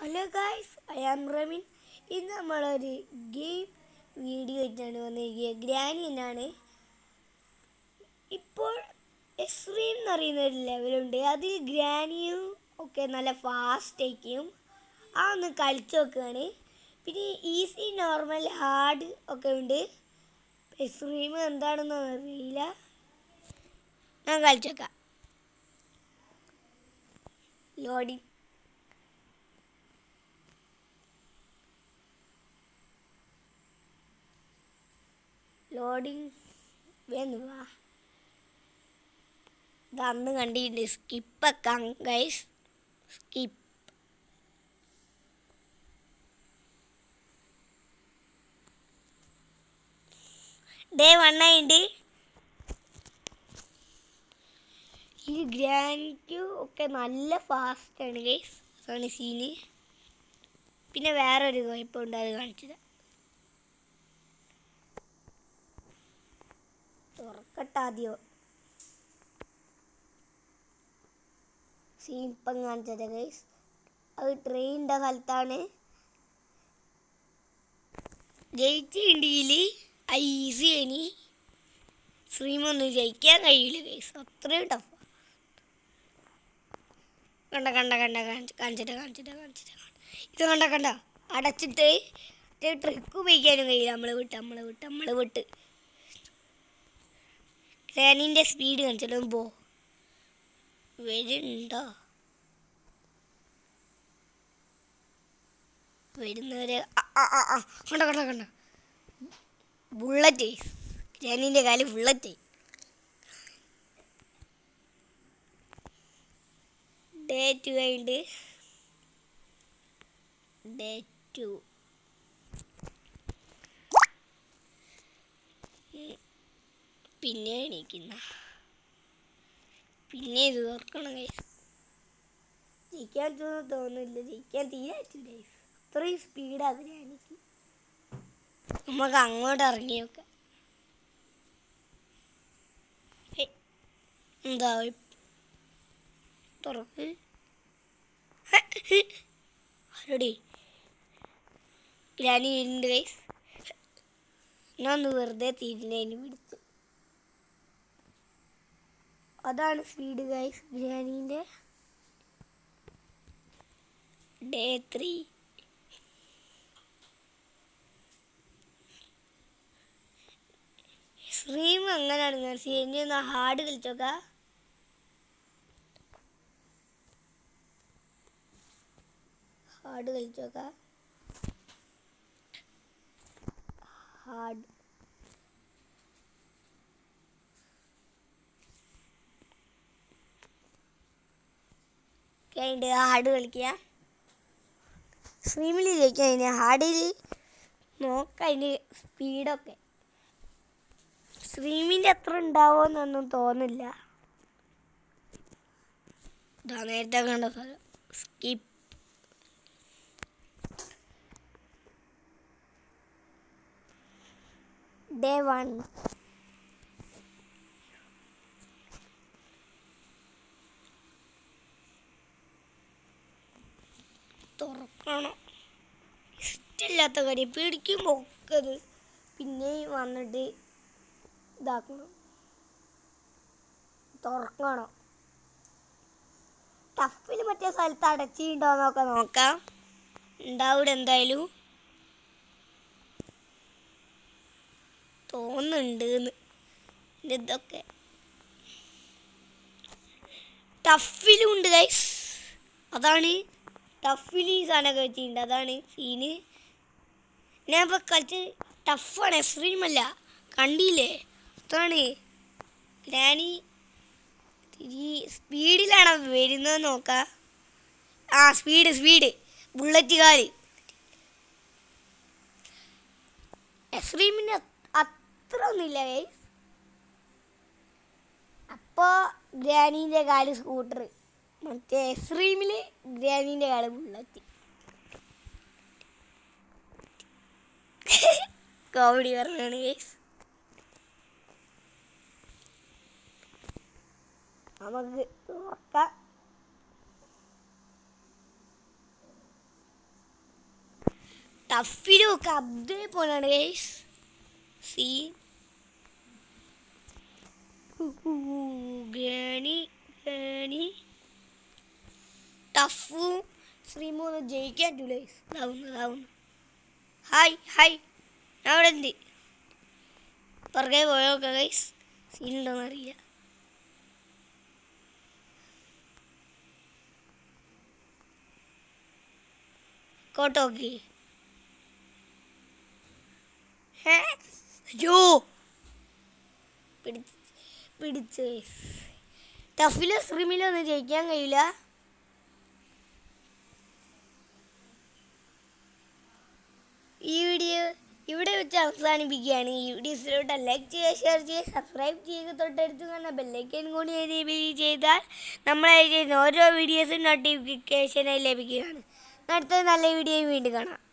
Hello guys I am Ramin ഇന്ന് നമ്മളൊരു game video ആയിട്ടാണ് വന്നിരിക്കുക ഗ്രാനി എന്നാണ് ഇപ്പോൾ എക്സ്ട്രീം എന്ന് പറയുന്ന ഒരു ലെവലുണ്ട് അതിൽ ഗ്രാനിയും ഒക്കെ നല്ല ഫാസ്റ്റ് ആയിരിക്കും ആ ഒന്ന് കളിച്ചു നോക്കുകയാണ് പിന്നെ ഈസി നോർമൽ ഹാർഡ് ഒക്കെ ഉണ്ട് എക്സ്ട്രീം എന്താണെന്ന് അറിയില്ല ഞാൻ കളിച്ചേക്കാം ലോഡിങ് ലോഡിങ് വേന്ന് വാ ഇത് അന്ന് കണ്ടിട്ടുണ്ട് സ്കിപ്പൊക്കാം ഗൈസ് സ്കിപ്പ് ഡേ വണ്ണായിണ്ട് ഈ ഗ്രാൻഡ് ഒക്കെ നല്ല ഫാസ്റ്റാണ് ഗൈസ് അതാണ് സീന് പിന്നെ വേറൊരു കുഴപ്പമുണ്ട് അത് കാണിച്ചത് തുറക്കട്ടെ ആദ്യോ സീൻ ഇപ്പം കാണിച്ചത് ഗൈസ് അത് ട്രെയിനിൻ്റെ സ്ഥലത്താണ് ജയിച്ചിട്ടുണ്ടെങ്കിൽ ഈസി ഇനി ശ്രീമൊന്നും ജയിക്കാൻ കഴിയില്ല ഗൈസ് അത്രയും ടഫ് കണ്ട കണ്ട കണ്ട കാണിച്ച് കാണിച്ചിട്ട് കാണിച്ചിട്ട് കാണിച്ചിട്ട് ഇത് കണ്ട കണ്ട അടച്ചിട്ട് ട്രിക്ക് ഉപയോഗിക്കാനും കഴിയില്ല നമ്മൾ വിട്ട് നമ്മൾ വിട്ട് നമ്മൾ വിട്ട് ക്രാനിൻ്റെ സ്പീഡ് കാണിച്ചാലും പോ വരുന്നുണ്ടോ വരുന്നവരെ ആ, ആ, ആ, ആ. കണ്ട കണ്ട കണ്ട ബുള്ളറ്റ് ക്രാനിൻ്റെ കാല് ബുള്ളറ്റ് ഡേ ടു ആയിട്ട് ഡേ ടു പിന്നെ എണീക്കുന്ന പിന്നെ ഇത് ഓർക്കണം ഗൈസ് ജയിക്കാൻ തോന്നുന്നു തോന്നുന്നില്ല ജയിക്കാൻ തീരെ പറ്റില്ല ഗൈസ് അത്രയും സ്പീഡാണ് എനിക്ക് നമുക്ക് അങ്ങോട്ട് ഇറങ്ങി നോക്കാം ഏയ്, എന്താ തുറക്ക് ആരോടി ഗ്രാനി ഉണ്ട് ഗൈസ് ഞാൻ ഒന്ന് വെറുതെ തിരിഞ്ഞതിന് പിടിച്ചു അതാണ് സ്പീഡ് ഗൈസ് ഗ്രാനീൻ്റെ ഡേ ത്രീ സ്ട്രീം അങ്ങനെയാണ് ഞാൻ ഇനി ഒന്ന് ഹാർഡ് കളിച്ചോക്ക ഹാർഡ് കളിച്ചോക്ക ഹാർഡ് കഴിഞ്ഞിട്ട് ഹാർഡ് കളിക്കുക സ്ട്രീമിൽ ജയിക്കാം അതിന് ഹാർഡിൽ നോക്കാം അതിന് സ്പീഡൊക്കെ സ്ട്രീമിൻ്റെ അത്ര ഉണ്ടാവുമെന്നൊന്നും തോന്നില്ല ഇതാ നേരത്തെ കണ്ട സ്ഥലം സ്കിപ്പ് ഡേ വൺ തുറക്കണം ഇഷ്ടമില്ലാത്ത കാര്യം പിടിക്കുമ്പോൾ ഒക്കെ ഇത് പിന്നെയും വന്നിട്ട് ഇതാക്കണം തുറക്കണം ടഫിൽ മറ്റേ സ്ഥലത്ത് അടച്ചിട്ടുണ്ടോന്നൊക്കെ നോക്കാം ഉണ്ടാവിടെ എന്തായാലും തോന്നുന്നുണ്ട് ഇതൊക്കെ ടഫിലും ഉണ്ട് ഗൈസ് അതാണ് ടഫിൽ ഈ സാധനമൊക്കെ വെച്ചിട്ടുണ്ട് അതാണ് സീന് ഞാൻ ഇപ്പോൾ കളിച്ച് ടഫാണ് എക്സ്ട്രീം അല്ല കണ്ടില്ലേ അതാണ് ഗ്രാനി ഈ സ്പീഡിലാണ് വരുന്നത് നോക്കാം ആ സ്പീഡ് സ്പീഡ് ബുള്ളറ്റ് കാല് എക്സ്ട്രീമിന് അത്ര ഒന്നുമില്ല ഗൈസ് അപ്പോൾ ഗ്രാനീൻ്റെ കാല് സ്കൂട്ടർ മറ്റേ എക്സ്ട്രീമിൽ ഗ്രാനീൻ്റെ കാല് ബുള്ളറ്റ് കോമഡി പറഞ്ഞാണ് ഗൈസ് നമുക്ക് നോക്കാം ടഫിലും ഒക്കെ അതേപോലെയാണ് ഗൈസ് സി ഗ്രാനി ഗ്രാനി ടഫും ശ്രീമോന്ന് ജയിക്കാൻ പറ്റൂല ഗൈസ് ഇതാവുന്നു ഇതാവുന്നു ഹായ് ഹായ് ഞാൻ അവിടെ ഉണ്ട് പുറകെ പോയോക്കെ ഗൈസ് സീനുണ്ടോന്ന് അറിയില്ല കോട്ടോക്കി അയ്യോ പിടിച്ച് പിടിച്ച് ടഫിലോ സ്ട്രീമിലോ ഒന്നും ജയിക്കാൻ കഴിയില്ല ഈ വീഡിയോ ഇവിടെ വെച്ച് അവസാനിപ്പിക്കുകയാണ് ഈ വീഡിയോസിലോട്ട് ലൈക്ക് ചെയ്യുക ഷെയർ ചെയ്യുക സബ്സ്ക്രൈബ് ചെയ്യുക തൊട്ടടുത്ത് കാണുന്ന ബെല്ലൈക്കൻ കൂടി എനേബിൾ ചെയ്താൽ നമ്മളായി ചെയ്യുന്ന ഓരോ വീഡിയോസും നോട്ടിഫിക്കേഷനായി ലഭിക്കുകയാണ് അടുത്ത നല്ല വീഡിയോ വീണ്ടും കാണാം